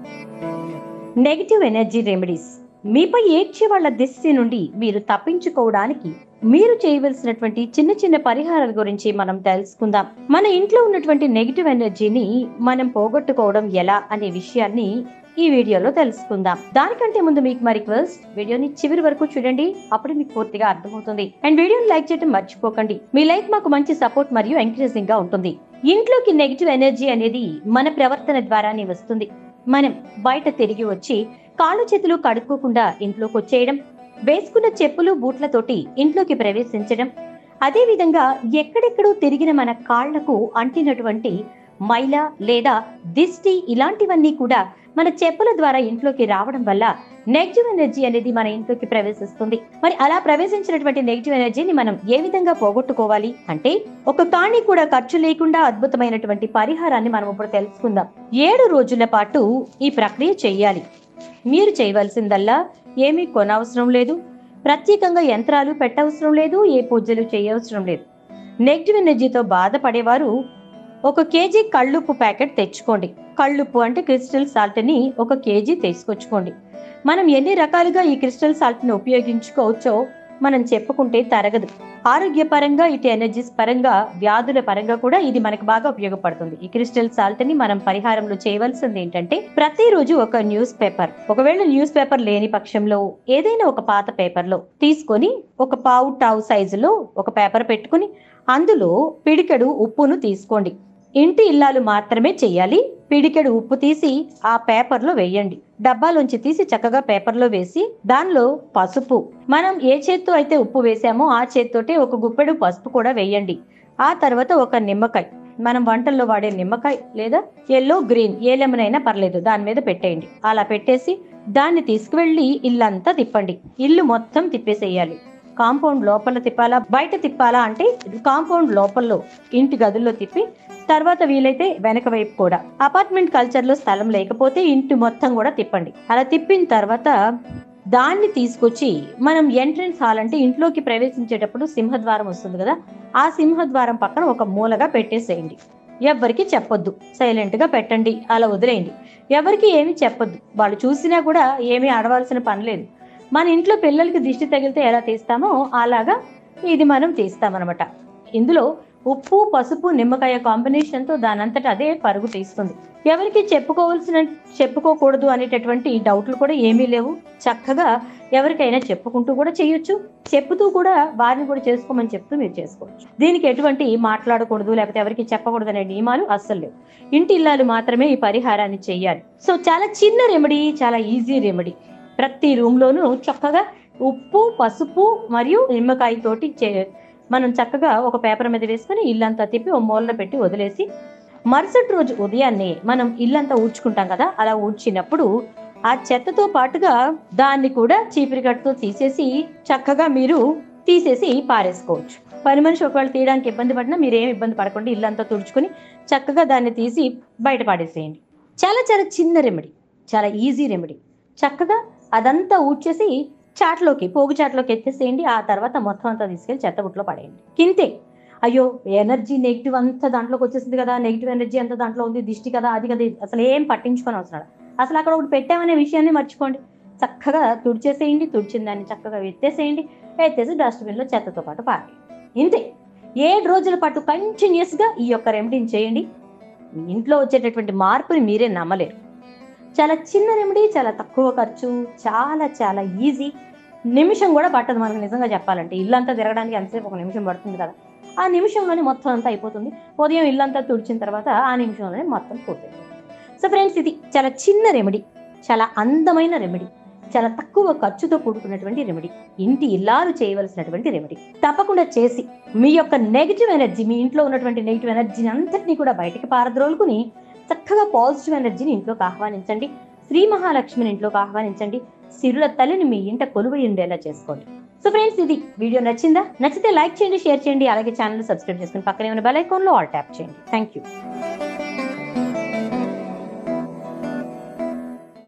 Negative energy remedies మీపై ఏడ్చే వాళ్ళ దిష్టి నుండి మీరు తప్పించుకోవడానికి మీరు చేయవలసినటువంటి చిన్న చిన్న పరిహారాల గురించి మనం తెలుసుకుందాం మన ఇంట్లో ఉన్నటువంటి నెగిటివ్ ఎనర్జీని మనం పోగొట్టుకోవడం ఎలా అనే విషయాన్ని ఈ వీడియోలో తెలుసుకుందాం దానికంటే ముందు మీకు మరి రిక్వెస్ట్ వీడియోని చివరి వరకు చూడండి అప్పుడు మీకు పూర్తిగా అర్థమవుతుంది అండ్ వీడియోని లైక్ చేయడం మర్చిపోకండి మీ లైక్ మాకు మంచి సపోర్ట్ మరియు ఎంకరేజింగ్ గా ఉంటుంది ఇంట్లోకి నెగిటివ్ ఎనర్జీ అనేది మన ప్రవర్తన ద్వారానే వస్తుంది మనం బయట తిరిగి వచ్చి కాళ్ళు చేతులు కడుక్కోకుండా ఇంట్లోకి వచ్చేయడం వేసుకున్న చెప్పులు బూట్లతోటి ఇంట్లోకి ప్రవేశించడం అదే విధంగా ఎక్కడెక్కడో తిరిగిన మన కాళ్లకు అంటినటువంటి మైల లేదా దిష్టి ఇలాంటివన్నీ కూడా మన చెప్పుల ద్వారా ఇంట్లోకి రావడం వల్ల నెగిటివ్ ఎనర్జీ అనేది మన ఇంట్లోకి ప్రవేశిస్తుంది మరి అలా ప్రవేశించినటువంటి నెగిటివ్ ఎనర్జీని మనం ఏ విధంగా పోగొట్టుకోవాలి అంటే ఒక కాణి కూడా ఖర్చు లేకుండా అద్భుతమైనటువంటి పరిహారాన్ని మనం ఇప్పుడు తెలుసుకుందాం ఏడు రోజుల పాటు ఈ ప్రక్రియ చేయాలి మీరు చేయవలసిందల్లా ఏమీ కొనవసరం లేదు ప్రత్యేకంగా యంత్రాలు పెట్టవసరం లేదు ఏ పూజలు చేయవసరం లేదు నెగిటివ్ ఎనర్జీతో బాధపడేవారు ఒక కేజీ కళ్ళుప్పు ప్యాకెట్ తెచ్చుకోండి కళ్ళుప్పు అంటే క్రిస్టల్ సాల్ట్ ని ఒక కేజీ తీసుకొచ్చుకోండి మనం ఎన్ని రకాలుగా ఈ క్రిస్టల్ సాల్ట్ ని ఉపయోగించుకోవచ్చో మనం చెప్పుకుంటే తరగదు ఆరోగ్యపరంగా ఇటు ఎనర్జీస్ పరంగా వ్యాధుల పరంగా కూడా ఇది మనకు బాగా ఉపయోగపడుతుంది ఈ క్రిస్టల్ సాల్ట్ ని మనం పరిహారంలో చేయవలసింది ఏంటంటే ప్రతిరోజు ఒక న్యూస్ పేపర్ ఒకవేళ న్యూస్ పేపర్ లేని పక్షంలో ఏదైనా ఒక పాత పేపర్ లో తీసుకొని ఒక పావు టావు సైజులో ఒక పేపర్ పెట్టుకుని అందులో పిడికెడు ఉప్పును తీసుకోండి ఇంటి ఇల్లాలు మాత్రమే చేయాలి పిడికెడు ఉప్పు తీసి ఆ పేపర్లో వేయండి డబ్బాలోంచి తీసి చక్కగా పేపర్లో వేసి దానిలో పసుపు మనం ఏ చేత్తో అయితే ఉప్పు వేసామో ఆ చేత్తోటే ఒక గుప్పెడు పసుపు కూడా వేయండి ఆ తర్వాత ఒక నిమ్మకాయ మనం వంటల్లో వాడే నిమ్మకాయ లేదా ఎల్లో గ్రీన్ ఏ లెమన్ అయినా పర్లేదు దాని మీద పెట్టేయండి అలా పెట్టేసి దాన్ని తీసుకువెళ్ళి ఇల్లంతా తిప్పండి ఇల్లు మొత్తం తిప్పేసేయాలి కాంపౌండ్ లోపల తిప్పాలా బయట తిప్పాలా అంటే కాంపౌండ్ లోపల్లో ఇంటి గదుల్లో తిప్పి తర్వాత వీలైతే వెనక వైపు కూడా అపార్ట్మెంట్ కల్చర్ లో స్థలం లేకపోతే ఇంటి మొత్తం కూడా తిప్పండి అలా తిప్పిన తర్వాత దాన్ని తీసుకొచ్చి మనం ఎంట్రన్స్ హాల్ అంటే ఇంట్లోకి ప్రవేశించేటప్పుడు సింహద్వారం వస్తుంది కదా ఆ సింహద్వారం పక్కన ఒక మూలగా పెట్టేసేయండి ఎవ్వరికి చెప్పొద్దు సైలెంట్ గా పెట్టండి అలా వదిలేయండి ఎవరికి ఏమి చెప్పొద్దు వాళ్ళు చూసినా కూడా ఏమీ అడవాల్సిన పని లేదు మన ఇంట్లో పిల్లలకి దిష్టి తగిలితే ఎలా తీస్తామో అలాగా ఇది మనం తీస్తామన్నమాట ఇందులో ఉప్పు పసుపు నిమ్మకాయ కాంబినేషన్తో దానంతట అదే పరుగు తీస్తుంది ఎవరికి చెప్పుకోవాల్సిన చెప్పుకోకూడదు అనేటటువంటి డౌట్లు కూడా ఏమీ లేవు చక్కగా ఎవరికైనా చెప్పుకుంటూ కూడా చేయొచ్చు చెప్పుతూ కూడా వారిని కూడా చేసుకోమని చెప్తూ మీరు చేసుకోవచ్చు దీనికి ఎటువంటి మాట్లాడకూడదు లేకపోతే ఎవరికి చెప్పకూడదు అనే నియమాలు అస్సలు లేవు ఇంటి ఇల్లాలు మాత్రమే ఈ పరిహారాన్ని చేయాలి సో చాలా చిన్న రెమెడీ చాలా ఈజీ రెమెడీ ప్రతి రూమ్లోనూ చక్కగా ఉప్పు పసుపు మరియు నిమ్మకాయ తోటి చే మనం చక్కగా ఒక పేపర్ మీద వేసుకొని ఇల్లంతా తిప్పి ఓ మూలలో పెట్టి వదిలేసి మరుసటి రోజు ఉదయాన్నే మనం ఇల్లంతా ఊడ్చుకుంటాం కదా అలా ఊడ్చినప్పుడు ఆ చెత్తతో పాటుగా దాన్ని కూడా చీపిరి కట్టుతో తీసేసి చక్కగా మీరు తీసేసి పారేసుకోవచ్చు పని మనిషి ఒకవేళ తీయడానికి ఇబ్బంది పడినా మీరు ఏం ఇబ్బంది పడకుండా ఇల్లంతా తుడుచుకొని చక్కగా దాన్ని తీసి బయట పాడేసేయండి చాలా చాలా చిన్న రెమెడీ చాలా ఈజీ రెమెడీ చక్కగా అదంతా ఊడ్చేసి చాట్లోకి పోగు చాట్లోకి ఎత్తేసేయండి ఆ తర్వాత మొత్తం అంతా తీసుకెళ్లి చెత్తబుట్లో పడేయండి కింతే అయ్యో ఎనర్జీ నెగిటివ్ అంతా దాంట్లోకి వచ్చేసింది కదా నెగిటివ్ ఎనర్జీ అంతా దాంట్లో ఉంది దిష్టి కదా అది కదా ఇది అసలు ఏం పట్టించుకొని అవసరం లేదు. అసలు అక్కడ ఒకటి పెట్టామనే విషయాన్ని మర్చిపోండి చక్కగా తుడిచేసేయండి తుడిచిన దాన్ని చక్కగా ఎత్తేసేయండి ఎత్తేసి డస్ట్బిన్లో చెత్తతో పాటు పారేయండి ఇంతే ఏడు రోజుల పాటు కంటిన్యూస్గా ఈ యొక్క రెమెడీని చేయండి మీ ఇంట్లో వచ్చేటటువంటి మార్పుని మీరే నమ్మలేరు చాలా చిన్న రెమెడీ చాలా తక్కువ ఖర్చు చాలా చాలా ఈజీ నిమిషం కూడా పట్టదు మనకు నిజంగా చెప్పాలంటే ఇల్లంతా తిరగడానికి ఎంతసేపు ఒక నిమిషం పడుతుంది కదా ఆ నిమిషంలోనే మొత్తం అంతా అయిపోతుంది ఉదయం ఇల్లంతా తుడిచిన తర్వాత ఆ నిమిషంలోనే మొత్తం పూర్తయిపోతుంది సో ఫ్రెండ్స్ ఇది చాలా చిన్న రెమెడీ చాలా అందమైన రెమెడీ చాలా తక్కువ ఖర్చుతో కూడుకున్నటువంటి రెమెడీ ఇంటి ఇల్లాలు చేయవలసినటువంటి రెమెడీ తప్పకుండా చేసి మీ యొక్క నెగిటివ్ ఎనర్జీ మీ ఇంట్లో ఉన్నటువంటి నెగిటివ్ ఎనర్జీని అంతటినీ కూడా బయటికి పారద్రోలుకుని చక్కగా పాజిటివ్ ఎనర్జీని ఇంట్లోకి ఆహ్వానించండి శ్రీ మహాలక్ష్మిని ఇంట్లోకి ఆహ్వానించండి సిరుల తల్లిని మీ ఇంట కొలువై ఉండేలా చేసుకోండి సో ఫ్రెండ్స్ ఇది వీడియో నచ్చిందా నచ్చితే లైక్ చేయండి షేర్ చేయండి అలాగే ఛానల్ సబ్స్క్రైబ్ చేసుకుని పక్కనే ఉన్న బెల్ ఐకాన్లో ఆల్ ట్యాప్ చేయండి థ్యాంక్ యూ